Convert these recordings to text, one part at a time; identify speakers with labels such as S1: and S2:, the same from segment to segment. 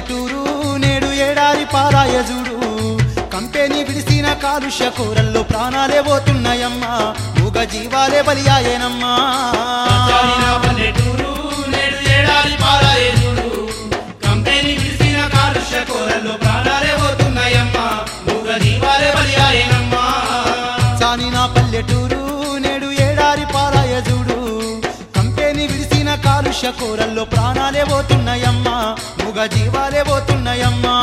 S1: పల్లెటూరు నేడు ఏడారి పారాయజుడు కంపెనీ విడిసిన కాలుష్య కూరల్లో ప్రాణాలే పోతున్నాయమ్మా మూగ జీవాలే బలియాయేనమ్మా
S2: పచ్చాని నా పల్లెటూరు నేడు ఏడాది పారాయే చూడు కంపెనీ విడిసిన కాలుష్య కూరల్లో ప్రాణాలే పోతున్నాయమ్మా మూగ జీవాలే బలియాయేనమ్మా
S1: చాని నా పల్లెటూరు నేడు ఏడారి పారాయజుడు కంపెనీ విడిసిన కాలుష్య కూరల్లో ప్రాణాలే పోతున్నాయమ్మా మూగ జీవాలే పోతున్నాయమ్మా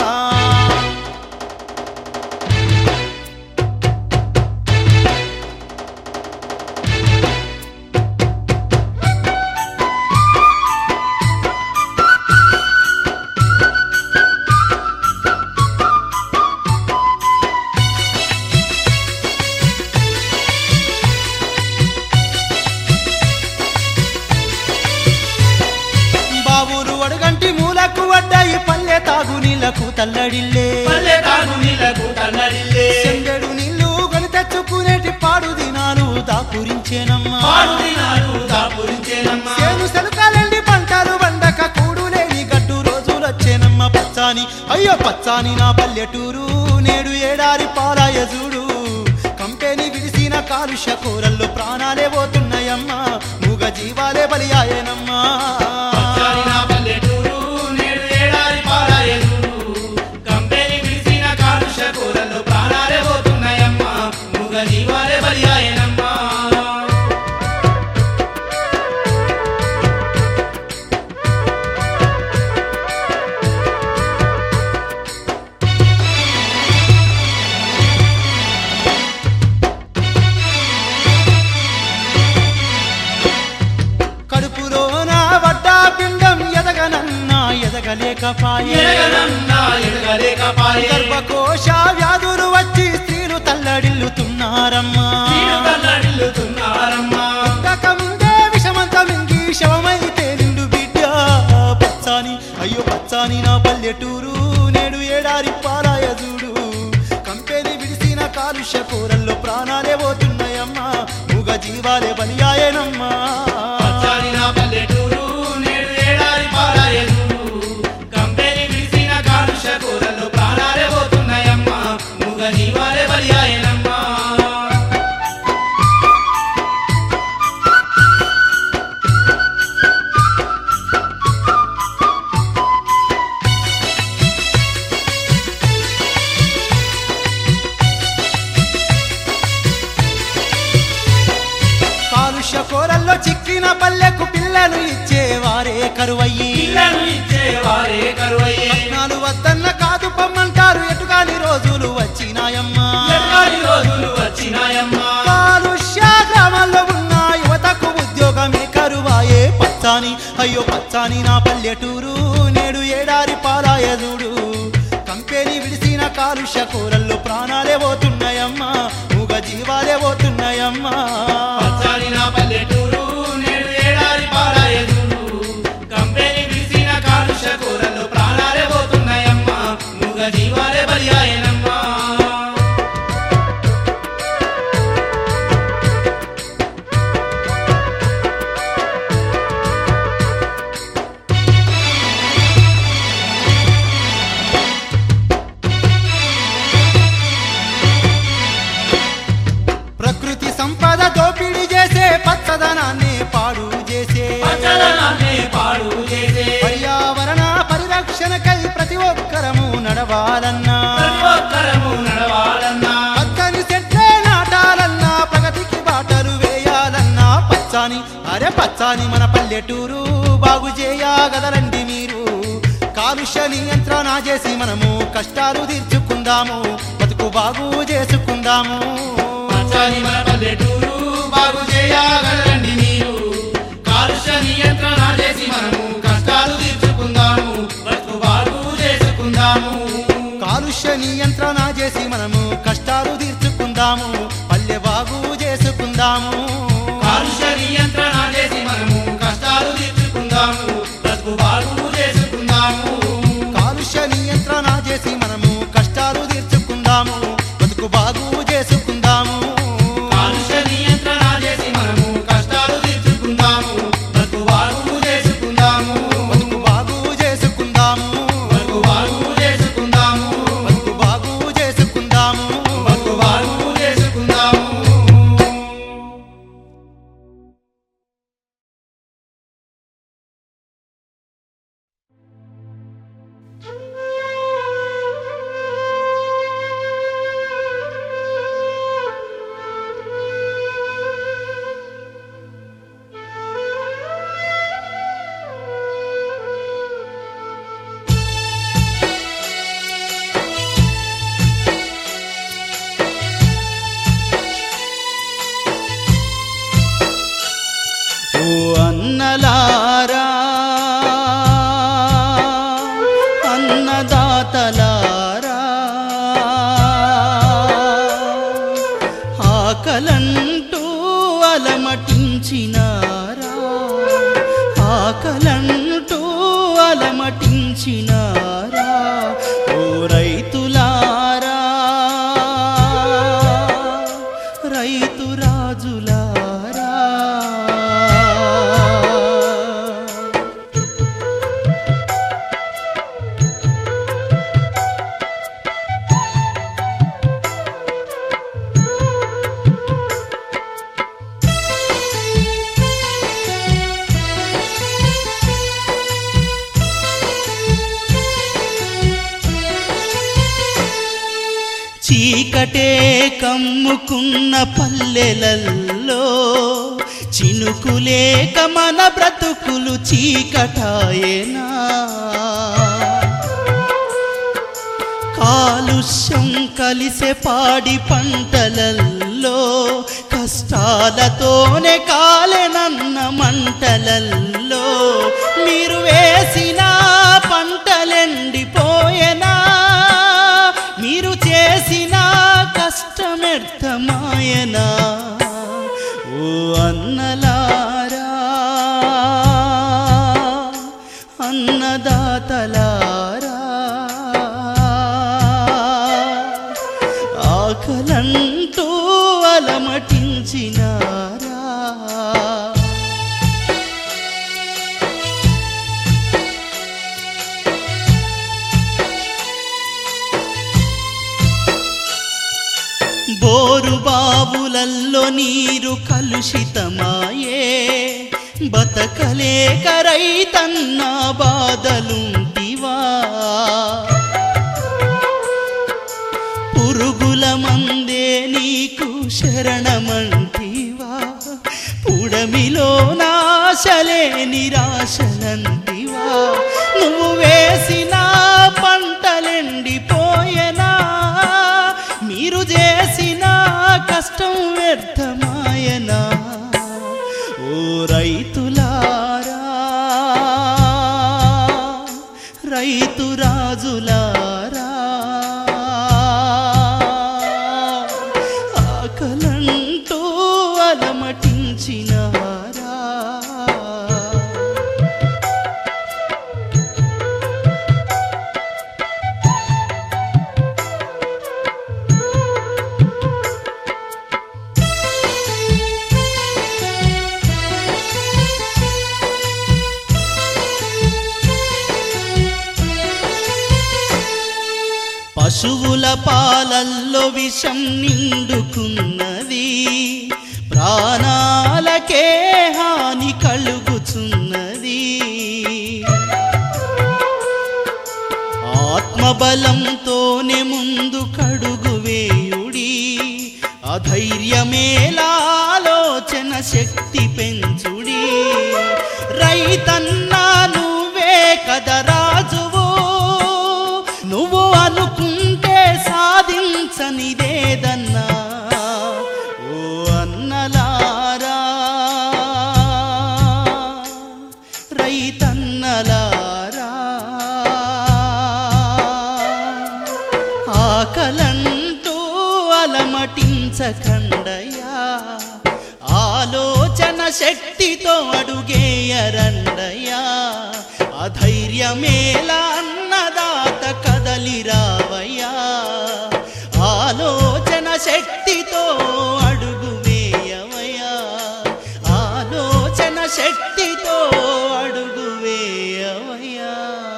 S1: బావులు అడుగంటి మూలకు వడ్డాయి పల్లె తాగు నీళ్లకు తల్లడిల్లే
S2: పల్లె తాగు నీళ్లకు తల్లడిల్లే
S1: చెందెడు నీళ్లు కొని తెచ్చుకునేటి పాడు దినాలు దాపురించేనమ్మా
S2: పాడు దినాలు దాపురించేనమ్మా
S1: చేను సెలకాలండి పంటలు వండక కూడు లేని గడ్డు రోజులొచ్చేనమ్మ పచ్చాని అయ్యో పచ్చాని నా పల్లెటూరు నేడు ఏడారి పారాయ చూడు కంపెనీ విడిసిన కాలుష్య కూరల్లో ప్రాణాలే పోతున్నాయమ్మా మూగ జీవాలే బలియాయేనమ్మా
S2: పచ్చాని నా పల్లెటూరు నేడు ఏడాది పారాయే చూడు కంపెనీ విడిసిన కాలుష్య కూరల్లో ప్రాణాలే పోతున్నాయమ్మా మూగ జీవాలే బలియాయేనమ్మా
S1: కడుపులోన వడ్డా పిండం ఎదగనన్నా ఎదగలేకపాయే
S2: ఎరగనన్నా ఎరగలేకపాయే
S1: గర్భకోశ వ్యాధులు వచ్చి స్త్రీలు తల్లడిల్లుతున్నారమ్మా
S2: తీరు తల్లడిల్లుతున్నారమ్మా
S1: పుట్టక ముందే విషమంత మింగి శవమైతే నిండు బిడ్డ పచ్చాని అయ్యో పచ్చాని నా పల్లెటూరు నేడు ఏడారి పారాయ చూడు కంపెనీ విడిసిన కాలుష్య కూరల్లో ప్రాణాలే పోతున్నాయమ్మా మూగ జీవాలే బలియాయనమ్మా
S2: పచ్చాని నా పల్లెటూరు నేడు ఏడాది పారాయే చూడు కంపెనీ విడిసిన కాలుష్య కూరల్లో ప్రాణాలే పోతున్నాయమ్మా మూగ జీవాలే బలియాయనమ్మా
S1: కాలుష్య కూరల్లో చిక్కిన పల్లెకు పిల్లలు ఇచ్చేవారే కరువయ్యి
S2: పిల్లను ఇచ్చేవారే కరువయ్యే
S1: నాలు వద్దన్న కాదు పొమ్మంటారు ఎటుగాని రోజులు వచ్చినాయమ్మా
S2: ఎన్నాటి రోజులు వచ్చినాయమ్మా
S1: కాలుష్య గ్రామాల్లో ఉన్న యువతకు ఉద్యోగమే కరువాయే పచ్చాని అయ్యో పచ్చాని నా పల్లెటూరు నేడు ఏడారి పారాయ చూడు కంపెనీ విడిసిన కాలుష్య కూరల్లో ప్రాణాలే పోతున్నాయమ్మా మూగ జీవాలే పోతున్నాయమ్మా
S2: పచ్చాని నా పల్లెటూరు నేడు ఏడాది పారాయే చూడు కంపెనీ విడిసిన కాలుష్య కూరల్లో ప్రాణాలే పోతున్నాయమ్మా మూగ జీవాలే బలియాయనమ్మా
S1: ప్రకృతి సంపద దోపిడీ చేసే పచ్చదనాన్ని పాడు చేసే
S2: పచ్చదనాన్ని పాడు చేసే
S1: పర్యావరణ పరిరక్షణకై ప్రతి ఒక్కరము నడవాలన్నా
S2: ప్రతి ఒక్కరము నడవాలన్నా
S1: పచ్చని చెట్లే నాటాలన్నా ప్రగతికి బాటలు వేయాలన్నా పచ్చాని అరే పచ్చాని మన పల్లెటూరు బాగు చేయగలరండి మీరు కాలుష్య నియంత్రణ చేసి మనము కష్టాలు తీర్చుకుందాము బతుకు బాగు చేసుకుందాము
S2: పచ్చని మన పల్లెటూరు బాగు చేయగలరండి మీరు కాలుష్య నియంత్రణ చేసి మనము కష్టాలు తీర్చుకుందాము బతుకు బాగు చేసుకుందాము
S1: కాలుష్య నియంత్రణ చేసి మనము కష్టాలు తీర్చుకుందాము పల్లె బాగు చేసుకుందాము
S2: కాలుష్య నియంత్రణ చేసి మనము కష్టాలు తీర్చుకుందాము బతుకు బాగు చేసుకుందాము
S1: కాలుష్య నియంత్రణ చేసి మనము కష్టాలు తీర్చుకుందాము బతుకు బాగు చేసుకుందాము
S2: కాలుష్య నియంత్రణ చేసి మనము కష్టాలు తీర్చుకుందాము బతుకు బాగు చేసుకుందాము
S1: బతుకు బాగు చేసుకుందాము చీకటే కమ్ముకున్న పల్లెలల్లో చినుకులేక మన బ్రతుకులు చీకటాయేనా కాలుష్యం కలిసే పాడి పంటలల్లో కష్టాలతోనే కాలెనన్న మంటలల్లో మీరు వేసిన పంటలెండిపోయేనా మీరు చేసిన కష్టమెర్థమాయనా ఓ అన్నలారా అన్నదాతలారా ఆకలంటూ అలమటించినారా బోరు బావులల్లో నీరు కలుషితమాయే బతకలేక రైతన్న బాధలుంటివా పురుగుల మందే నీకు శరణమంటివా పుడమిలో నాశలే నిరాశలంటివా నువ్వు వేసిన పంటలెండిపోయేనా మీరు చేసిన కష్టం వ్యర్థమాయనా ఓ రైతులారా రైతు రాజులారా ఆకలంటూ అలమటించినారా పశువుల పాలల్లో విషం నిండుకున్నది ప్రాణాలకే హాని కలుగుచున్నది ఆత్మబలంతోనే ముందు కడుగు వేయుడి అధైర్యమేలాలోచన శక్తి పెంచుడి రైతన్నా నువ్వే కదా రాజువు నువ్వు అనుకుంటే సాధించనిదేదన్నా ఓ అన్నలారా రైతన్నలారా ఆకలంటూ అలమటించకండయా ఆలోచన శక్తితో అడుగేయరండయా అధైర్యమేలా అన్నదాత కదలి రావయ్యా ఆలోచన శక్తితో అడుగు వేయవయ్యా ఆలోచన శక్తితో అడుగు వేయవయ్యా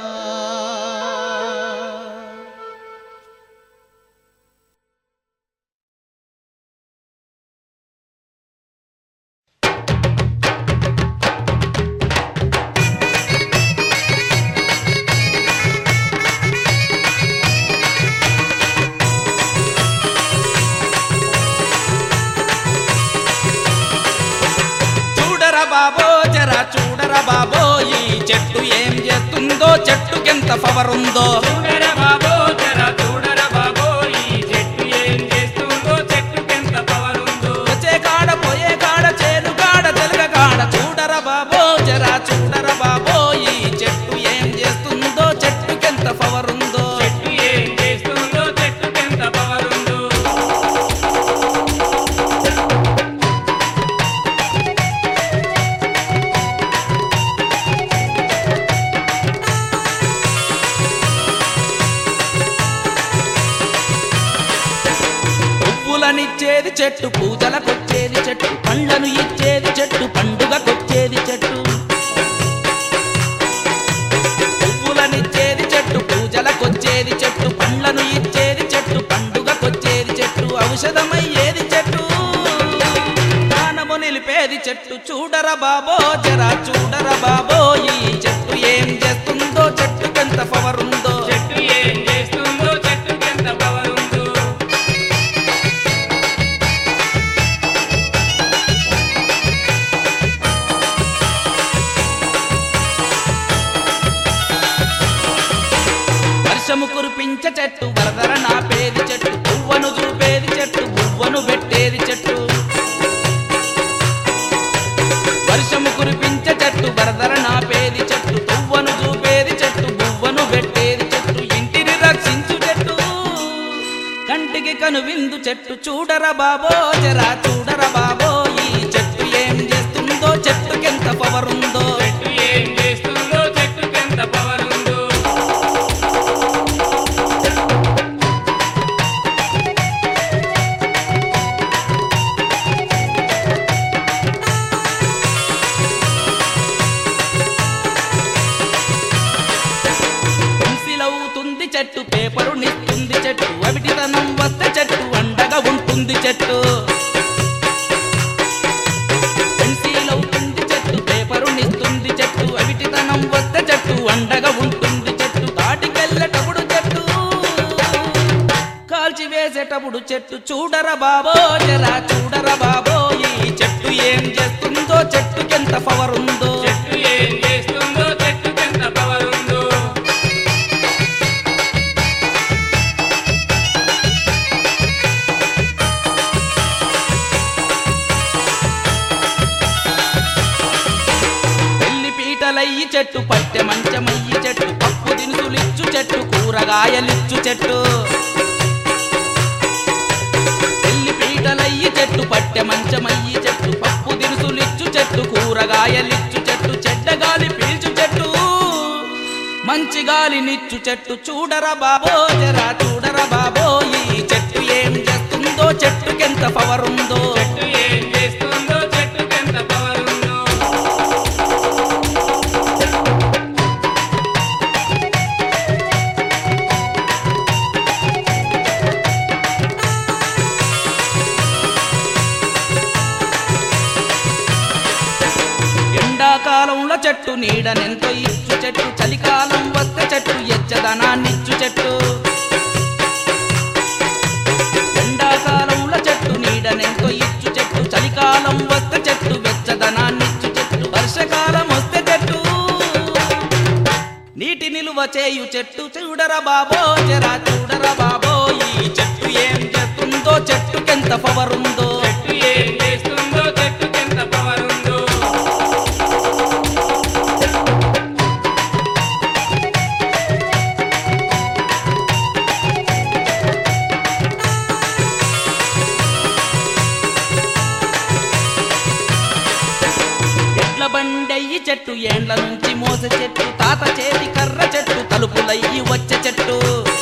S3: చూడరా బాబో జరా చూడరా బాబో ఈ చెట్టు ఏం చేస్తుందో చెట్టుకెంత పవర్ ఉందో
S2: చూడర బాబో జర చూడర బాబో ఈ చెట్టు ఏం చేస్తుందో చెట్టుకెంత పవర్ ఉందో
S3: వచ్చే కాడ పోయే కాడ చేను కాడ తెలుగ కాడ చూడరా బాబో జరా చూడరా బాబో ఈ చెట్టు ఏం చేస్తుందో చెట్టుకెంత పవర్ ఉందో
S2: చెట్టు ఏం చేస్తుందో చెట్టుకెంత పవర్ ఉందో
S3: పువ్వులనిచ్చేది చెట్టు పూజలకొచ్చేది చెట్టు పండ్లను ఇచ్చేది చెట్టు పండుగకొచ్చేది చెట్టు పువ్వులనిచ్చేది చెట్టు పూజలకొచ్చేది చెట్టు పండ్లను ఇచ్చేది చెట్టు పండుగకొచ్చేది చెట్టు ఔషధమయ్యేది చెట్టు ప్రాణము నిలిపేది చెట్టు చూడరా బాబో జరా చూడరా బాబో ఈ చెట్టు ఏం చేస్తుందో చెట్టుకెంత పవర్ ఉందో
S2: చెట్టు ఏం చేస్తుందో చెట్టుకెంత పవర్ ఉందో
S3: వరదర నాపేది చెట్టు పువ్వను చూపేది చెట్టు పువ్వను పెట్టేది చెట్టు వర్షము కురిపించే చెట్టు వరదర నాపేది చెట్టు పువ్వను చూపేది చెట్టు పువ్వను పెట్టేది చెట్టు ఇంటిని రక్షించు చెట్టు కంటికి కనువిందు చెట్టు చూడరా బాబో జరా చూడరా బాబో ఈ చెట్టు ఏం చేస్తుందో చెట్టుకెంత పవర్ ఉందో
S2: చెట్టు ఏం చేస్తుందో చెట్టుకెంత పవర్ ఉందో
S3: పెన్సిలవుతుంది చెట్టు పేపరు నిస్తుంది చెట్టు అవిటితనం వస్తే చెట్టు అండగా ఉంటుంది చెట్టు పెన్సిల్ అవుతుంది చెట్టు పేపరు నిస్తుంది చెట్టు అవిటితనం వస్తే చెట్టు అండగా ఉంటుంది చెట్టు తాటికెళ్ళేటప్పుడు చెట్టు కాల్చి వేసేటప్పుడు చెట్టు చూడరా బాబో జరా చూడరా బాబో ఈ చెట్టు ఏం చేస్తుందో చెట్టుకెంత పవర్ ఉందో
S2: చెట్టు ఏం చేస్తుందో చెట్టుకెంత పవర్ ఉందో
S3: పెళ్లి పీటలయ్యి చెట్టు పట్టె మంచమయ్యి చెట్టు పప్పు దినుసులిచ్చు చెట్టు కూరగాయలిచ్చు చెట్టు పెళ్లి పీటలయ్యి చెట్టు పట్టె మంచమయ్యి చెట్టు పప్పు దినుసులిచ్చు చెట్టు కూరగాయలిచ్చు చెట్టు చెడ్డ గాలి పీల్చు చెట్టు మంచి గాలినిచ్చు చెట్టు చూడరా బాబో జరా చూడరా బాబో ఈ చెట్టు ఏం చేస్తుందో చెట్టుకెంత పవర్ ఉందో
S2: చెట్టు ఏం చేస్తుందో చెట్టుకెంత పవర్ ఉందో
S3: ఎండాకాలంలో చెట్టు నీడనెంతో ఇచ్చు చెట్టు చలికాలం వస్తే చెట్టు ఎచ్చదనాన్నిచ్చు చెట్టు ఎండాకాలంలో చెట్టు నీడనెంతో ఇచ్చు చెట్టు చలికాలం వస్తే చెట్టు వెచ్చదనాన్నిచ్చు చెట్టు వర్షకాలం వస్తే చెట్టు నీటి నిలువ చేయు చెట్టు చూడరా బాబో జరా చూడరా బాబో ఈ చెట్టు ఏం చేస్తుందో చెట్టుకెంత పవర్ ఉందో
S2: చెట్టు ఏం చేస్తుందో చెట్టుకెంత పవర్ ఉందో
S3: ఎడ్ల బండయ్యి చెట్టు ఏండ్ల నుంచి మోస చెట్టు తాత చేతి కర్ర చెట్టు తలుపులయ్యి వచ్చే చెట్టు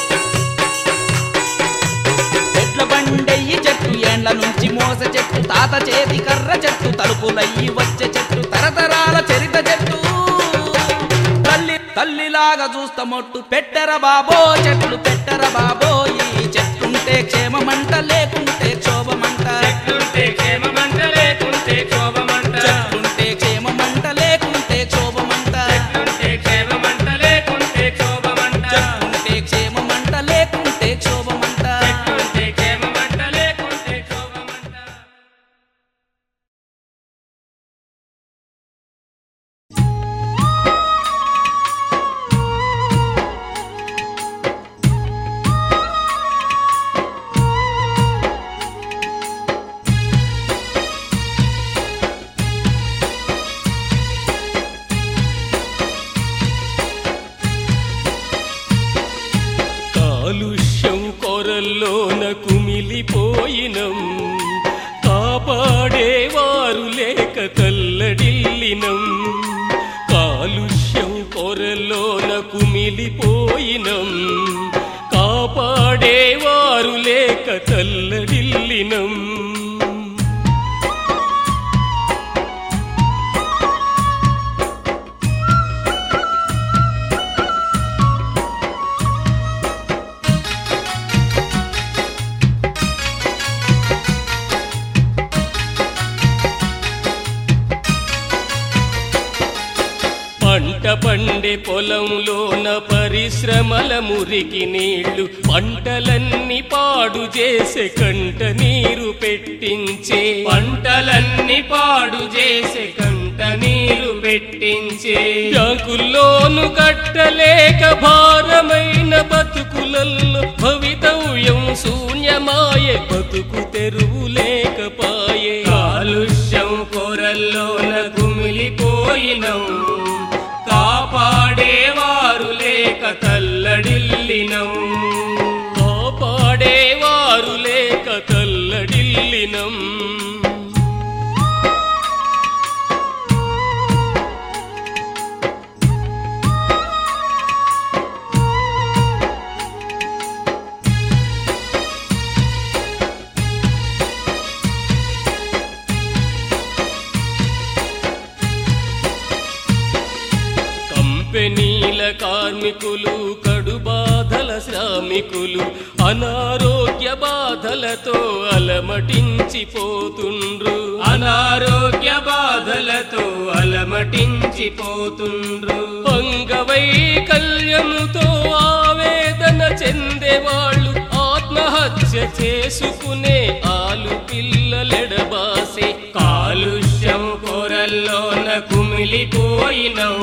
S3: ఎడ్ల బండయ్యి చెట్టు ఏండ్ల నుంచి మోస చెట్టు తాత చేతి కర్ర చెట్టు తలుపులయ్యి వచ్చే చెట్టు తరతరాల చరిత చెట్టు తల్లి తల్లిలాగా చూస్తామొట్టు పెట్టర బాబో చెట్లు పెట్టర బాబో ఈ చెట్టుంటే క్షేమమంట లేకుంటే క్షోభమంట
S2: చెట్లుంటే క్షేమమంట లేకుంటే క్షోభమంట
S3: చెట్లుంటే క్షేమమంట లేకుంటే క్షోభమంట
S2: చెట్లుంటే క్షేమమంట లేకుంటే క్షోభమంట
S3: చెట్లుంటే క్షేమమంట లేకుంటే క్షోభమంట
S2: చెట్లుంటే క్షేమమంట లేకుంటే క్షోభమంట
S4: కాలుష్యం కొరల్లోన కుమిలిపోయినం కాపాడేవారు లేక తల్లడిల్లినం కాలుష్యం కొరల్లోన కుమిలిపోయినం కాపాడేవారు లేక తల్లడిల్లినం పంట పండే పొలంలోన పరిశ్రమల మురికి నీళ్లు పంటలన్నీ పాడు చేసే కంట నీరు పెట్టించే
S2: పంటలన్నీ పాడు చేసే కంట నీరు పెట్టించే
S4: బ్యాంకుల్లోను కట్టలేక భారమైన బతుకులల్లో భవితవ్యం శూన్యమాయే బతుకు తెరువు లేకపాయే
S2: కాలుష్యం పొరల్లోన కుమిలిపోయినం కాపాడేవారు లేక తల్లడిల్లినం
S4: కాపాడేవారు లేక తల్లడిల్లినం కంపెనీల కార్మికులు కడు బాధల శ్రామికులు అనారోగ్య బాధలతో అలమటించిపోతుండ్రు
S2: అనారోగ్య బాధలతో అలమటించిపోతుండ్రు
S4: అంగవైకల్యముతో ఆవేదన చెందేవాళ్ళు ఆత్మహత్య చేసుకునే ఆలు పిల్లలెడబాసే
S2: కాలుష్యం పొరల్లోన కుమిలిపోయినం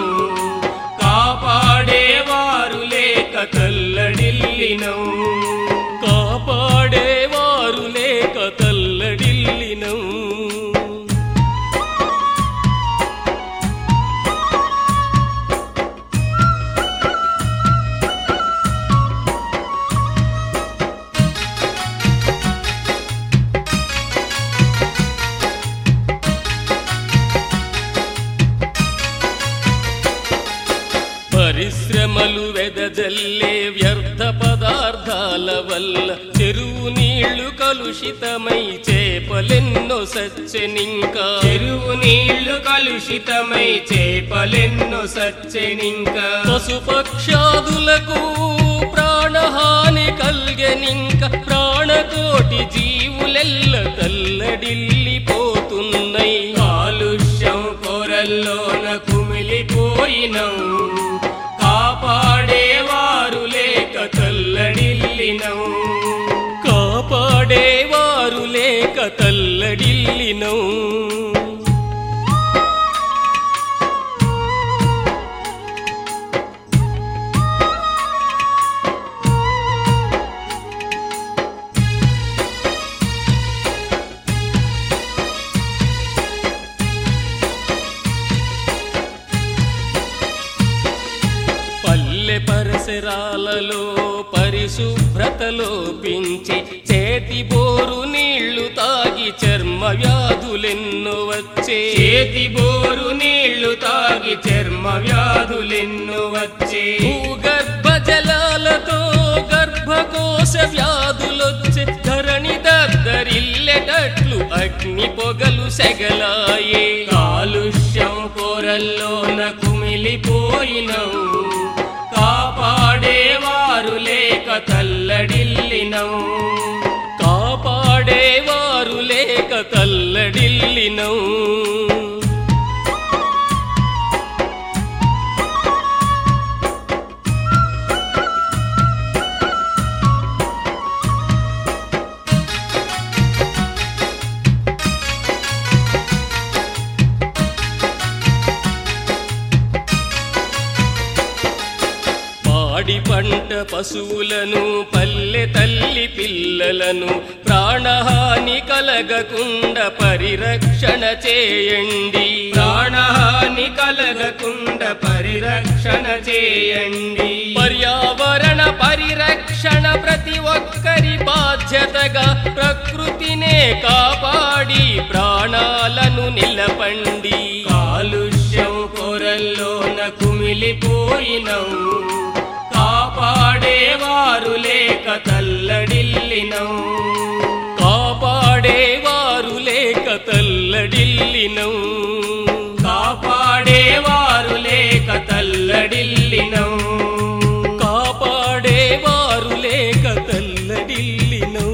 S2: కాపాడేవారు లేక తల్లడిల్లినం
S4: కాపాడేవారు లేక తల్లడిల్లినం పరిశ్రమలు వెదజల్లే వ్యర్థ పదార్థాల వల్ల చెరువు నీళ్లు కలుషితమై చేపలెన్నో సచ్చెనింకా
S2: చెరువు నీళ్లు కలుషితమై చేపలెన్నో సచ్చెనింకా
S4: పశుపక్షాదులకు ప్రాణహాని కల్గెనింక ప్రాణకోటి జీవులెల్ల తల్లడిల్లిపోతున్నై
S2: కాలుష్యం పొరల్లోన కుమిలిపోయినం కాపాడేవారు లేక తల్లడిల్లినం
S4: కాపాడేవారు లేక తల్లడిల్లినం పల్లె పరిసరాలలో పరిశుభ్రత లోపించి చేతి బోరు నీళ్లు తాగి చర్మ వ్యాధులెన్నో వచ్చే
S2: చేతి బోరు నీళ్లు తాగి చర్మ వ్యాధులెన్నో వచ్చే
S4: భూగర్భ జలాలతో గర్భకోశ వ్యాధులొచ్చే ధరణి దద్దరిల్లెటట్లు అగ్ని పొగలు సెగలాయే
S2: కాలుష్యం పొరల్లోన కుమిలిపోయినం కాపాడేవారు లేక తల్లడిల్లినం
S4: కాపాడేవారు లేక తల్లడిల్లినం పాడి పంట పశువులను పల్లె తల్లి పిల్లలను ప్రాణహాని కలగకుండా పరిరక్షణ చేయండి
S2: ప్రాణహాని కలగకుండా పరిరక్షణ చేయండి
S4: పర్యావరణ పరిరక్షణ ప్రతి ఒక్కరి బాధ్యతగా ప్రకృతినే కాపాడి ప్రాణాలను నిలపండి
S2: కాలుష్యం పొరల్లోన కుమిలిపోయినం కాపాడేవారు లేక తల్లడిల్లినం
S4: కాపాడేవారు లేక తల్లడిల్లినం
S2: కాపాడేవారు లేక తల్లడిల్లినం
S4: కాపాడేవారు లేక తల్లడిల్లినం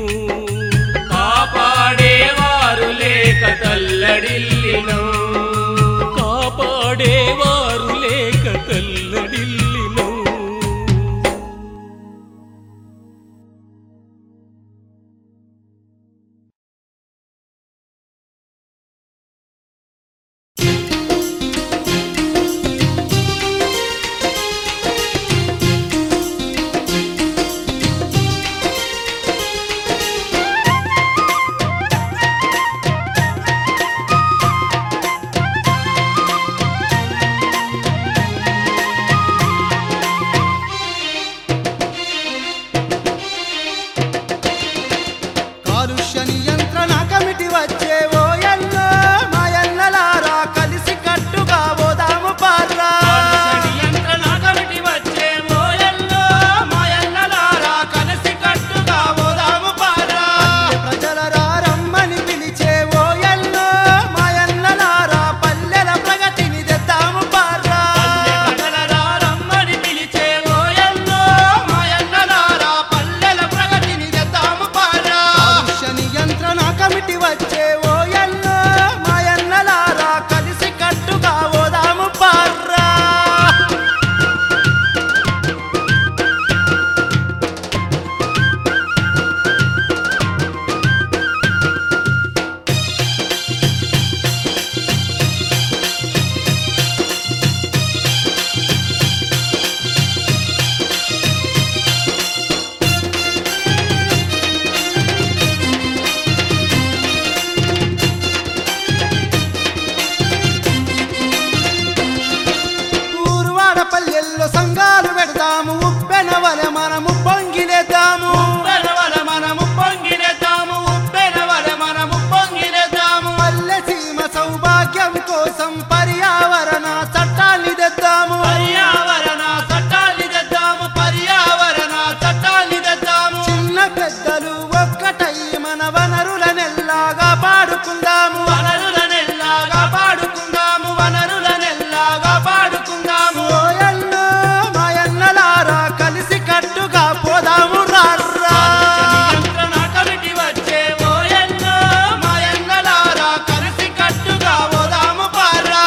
S2: కాపాడేవారు లేక తల్లడిల్లినం
S4: కాపాడేవారు లేక తల్లడిల్లినం
S5: Thank
S1: వచ్చే ఓ ఎన్నో మాయన్నలారా కలిసి కట్టుగా ఓదాము పార్రా ఊరువాడ పల్లెల్లో సంఘాలు పెడతాము ఉప్పెన వలె మనము పొంగిలేద్దాము ఉప్పెన వలె మనము పొంగిలేద్దాము ఉప్పెన వలె మనము పొంగిలేద్దాము పల్లె సీమ సౌభాగ్యం కోసం పర్యావరణ చట్టాన్ని తెద్దాము పర్యావరణ చట్టాన్ని తెద్దాము పర్యావరణ చట్టాన్ని తెద్దాము చిన్న పెద్దలు ఒక్కటై మన వనరులనెల్లాగా పాడుకుందాము వనరులనెల్లాగా పాడుకుందాము వనరులనెల్లాగా పాడుకుందాము ఓయన్నో మాయన్నలారా కలిసి కట్టుగా పోదాము రార్రా కమిటీ వచ్చే ఓయన్నో మాయన్నలారా కలిసి కట్టుగా పోదాము పార్రా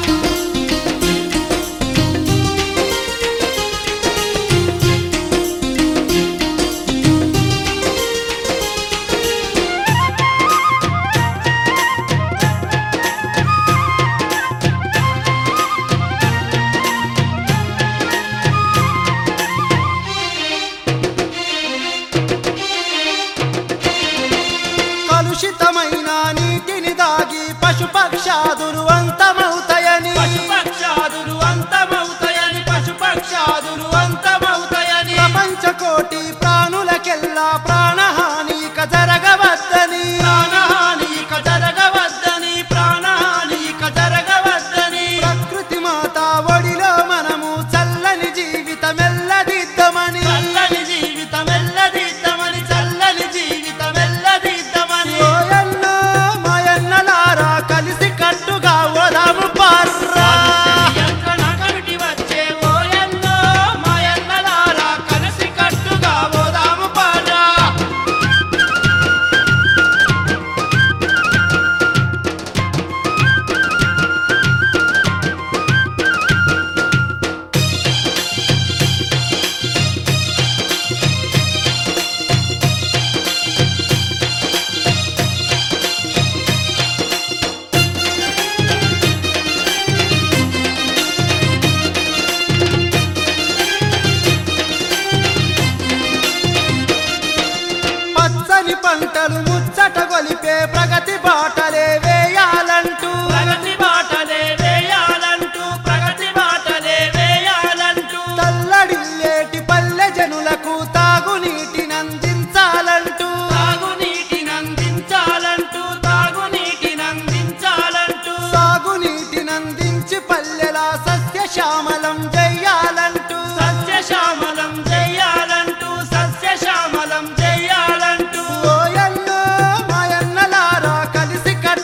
S1: కలుషితమైన నీటిని దాగి పశుపక్షాదులు అంతమవుతాయని పశుపక్షాదులు అంతమవుతాయని పశుపక్షాదులు అంతమవుతాయని ప్రపంచ కోటి ప్రాణులకెల్లా ప్రాణహాని ఇక జరగవద్దని ప్రాణహాని ఇక జరగవద్దని ప్రాణహాని ఇక జరగవద్దని ప్రకృతి మాత ఒడిలో మనము చల్లని జీవితమెల్లదిద్దమని చల్లని జీవితమెల్లదిద్దమని చల్లని జీవితమెల్లదిద్దమని ఓయన్నో మాయన్నలారా కలిసి కట్టుగా ఓదాము పార్రా కమిటీ వచ్చే ఓయన్నో మాయన్నలారా కలిసి కట్టుగా ఓదాము పార్రా పచ్చని పంటలు ముచ్చట గొలిపే ప్రగతి బాటలే వేయాలంటూ ప్రగతి బాటలే వేయాలంటూ ప్రగతి బాటలే వేయాలంటూ తల్లడిల్లేటి పల్లె జనులకు తాగునీటినందించాలంటూ తాగునీటినందించాలంటూ తాగునీటినందించాలంటూ సాగునీటినందించి పల్లెలా సస్యశ్యామలం చెయ్యాలంటూ సస్యశ్యామలం చెయ్యాలంటూ సస్యశ్యామలం చెయ్యాలంటూ ఓయన్నో మాయన్నలారా కలిసి కట్టు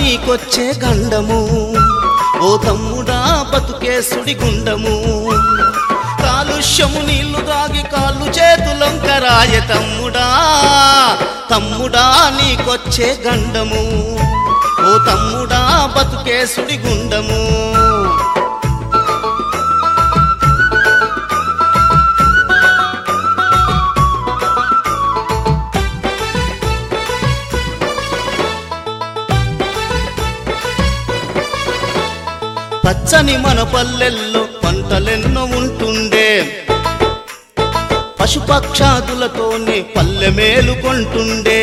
S5: నీకొచ్చే గండము ఓ తమ్ముడా బతుకే సుడిగుండము కాలుష్యము నీళ్లు దాగి కాళ్ళు చేతులొంకరాయ తమ్ముడా తమ్ముడా నీకొచ్చే గండము ఓ తమ్ముడా బతుకే సుడిగుండము పచ్చని మన పల్లెల్లో పంటలెన్నో ఉంటుండే పశుపక్షాదులతోనే పల్లె మేలుకొంటుండే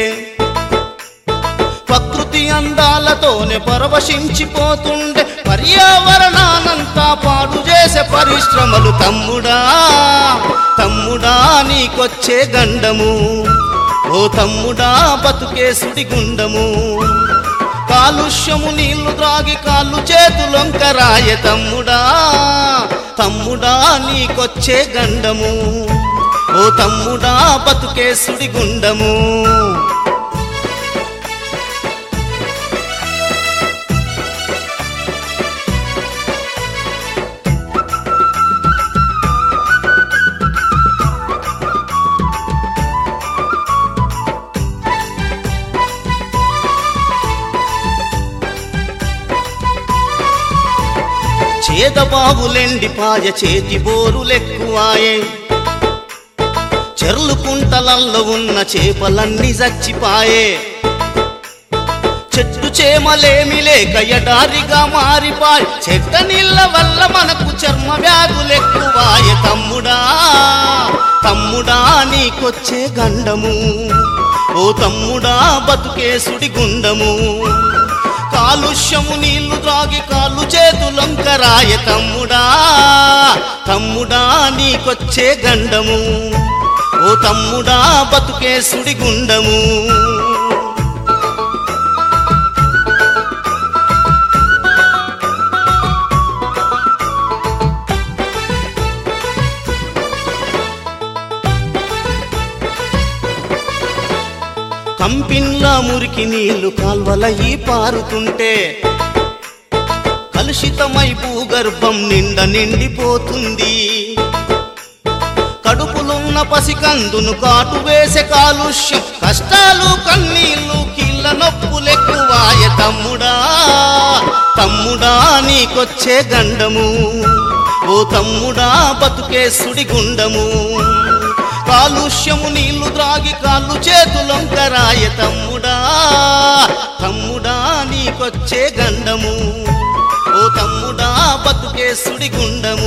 S5: ప్రకృతి అందాలతోనే పరవశించిపోతుండే పర్యావరణానంతా పాడు చేసే పరిశ్రమలు తమ్ముడా తమ్ముడా నీకొచ్చే గండము ఓ తమ్ముడా బతుకే సుడిగుండము కాలుష్యము నీళ్లు త్రాగి కాళ్ళు చేతులొంకరాయ తమ్ముడా తమ్ముడా నీకొచ్చే గండము ఓ తమ్ముడా బతుకే సుడిగుండము చేదబాబులెండిపాయ చేతి బోరులెక్కువాయే చెర్లు కుంటలల్లో ఉన్న చేపలన్నీ చచ్చిపాయే చెట్టు చేమలేమి లేక ఎడారిగా మారిపాయ్ చెట్ట నీళ్ళ వల్ల మనకు చర్మ వ్యాధులెక్కువాయ తమ్ముడా తమ్ముడా నీకొచ్చే గండము ఓ తమ్ముడా బతుకే సుడిగుండము కాలుష్యము నీళ్లు త్రాగి కాళ్ళు చేతులొంకరాయ తమ్ముడా తమ్ముడా నీకొచ్చే గండము ఓ తమ్ముడా బతుకే సుడిగుండము కంపిన్లా మురికి నీళ్లు కాల్వలయి పారుతుంటే కలుషితమై భూగర్భం నిండ నిండిపోతుంది కడుపులున్న పసికందును కాటు వేసే కాలుష్యం కష్టాలు కన్నీళ్లు కీళ్ళ నొప్పులెక్కువాయ తమ్ముడా తమ్ముడా నీకొచ్చే గండము ఓ తమ్ముడా బతుకే సుడిగుండము కాలుష్యము నీళ్లు త్రాగి కాళ్ళు చేతులొంకరాయ తమ్ముడా తమ్ముడా నీకొచ్చే గండము ఓ తమ్ముడా బతుకే సుడిగుండము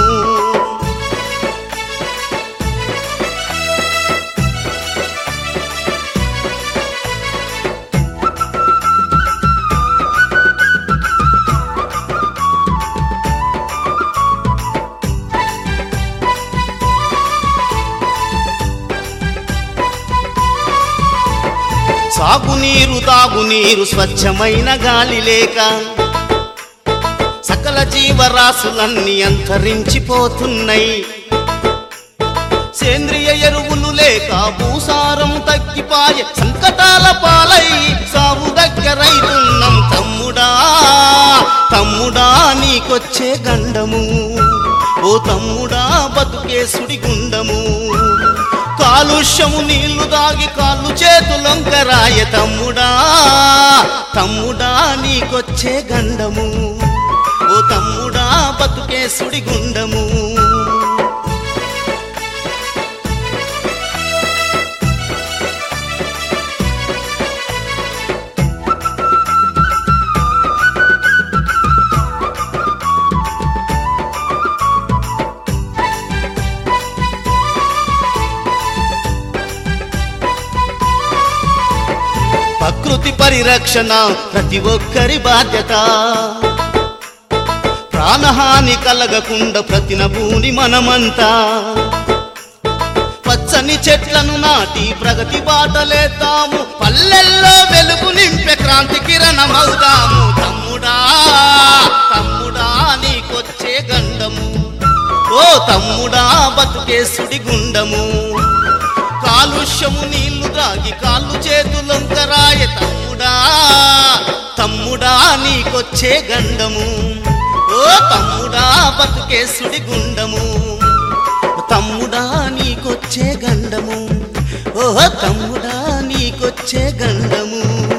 S5: సాగునీరు తాగునీరు స్వచ్ఛమైన గాలి లేక సకల జీవరాశులన్నీ అంతరించిపోతున్నాయి సేంద్రియ ఎరువులు లేక భూసారం తగ్గిపాయ సంకటాల పాలై సాగు దగ్గరైతున్నాం తమ్ముడా తమ్ముడా నీకొచ్చే గండము ఓ తమ్ముడా బతుకే సుడిగుండము కాలుష్యము నీళ్లు దాగి కాళ్ళు చేతులొంకరాయ తమ్ముడా తమ్ముడా నీకొచ్చే గండము ఓ తమ్ముడా బతుకే సుడిగుండము ప్రకృతి పరిరక్షణ ప్రతి ఒక్కరి బాధ్యత ప్రాణహాని కలగకుండా ప్రతినభూని మనమంతా పచ్చని చెట్లను నాటి ప్రగతి బాటలేతాము పల్లెల్లో వెలుగు నింపే క్రాంతి కిరణమవుదాము తమ్ముడా తమ్ముడా నీకొచ్చే గండము ఓ తమ్ముడా బతుకే సుడిగుండము కాలుష్యము నీళ్లు తాగి కాళ్ళు చేతులొంకరాయ తమ్ముడా తమ్ముడా తమ్ముడా నీకొచ్చే గండము ఓ తమ్ముడా బతుకే సుడి గుండము తమ్ముడా నీకొచ్చే గండము ఓ తమ్ముడా నీకొచ్చే గండము